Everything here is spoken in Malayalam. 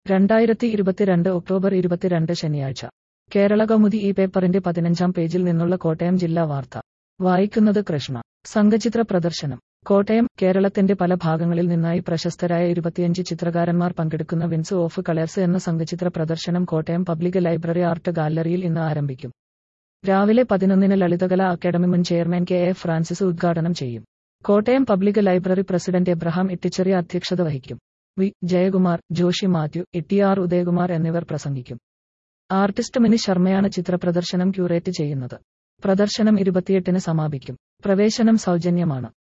രണ്ടായിരത്തി ഇരുപത്തിരണ്ട് ഒക്ടോബർ ഇരുപത്തിരണ്ട് ശനിയാഴ്ച കേരള കൗമുദി ഈ പേപ്പറിന്റെ പതിനഞ്ചാം പേജിൽ നിന്നുള്ള കോട്ടയം ജില്ലാ വാർത്ത വായിക്കുന്നത് കൃഷ്ണ സംഘചിത്ര പ്രദർശനം കോട്ടയം കേരളത്തിന്റെ പല ഭാഗങ്ങളിൽ നിന്നായി പ്രശസ്തരായ ഇരുപത്തിയഞ്ച് ചിത്രകാരന്മാർ പങ്കെടുക്കുന്ന വിൻസ് ഓഫ് കളേഴ്സ് എന്ന സംഘചിത്ര പ്രദർശനം കോട്ടയം പബ്ലിക് ലൈബ്രറി ആർട്ട് ഗാലറിയിൽ ഇന്ന് ആരംഭിക്കും രാവിലെ പതിനൊന്നിന് ലളിതകലാ അക്കാദമി മുൻ ചെയർമാൻ കെ എ ഫ്രാൻസിസ് ഉദ്ഘാടനം ചെയ്യും Kottayam public library president Abraham Ittycheriya അധ്യക്ഷത വഹിക്കും വി ജയകുമാർ ജോഷി മാത്യു ഇട്ടിയാർ ഉദയകുമാർ എന്നിവർ പ്രസംഗിക്കും ആർട്ടിസ്റ്റ് മിനി ശർമ്മയാണ് ചിത്രപ്രദർശനം ക്യൂറേറ്റ് ചെയ്യുന്നത് പ്രദർശനം ഇരുപത്തിയെട്ടിന് സമാപിക്കും പ്രവേശനം സൗജന്യമാണ്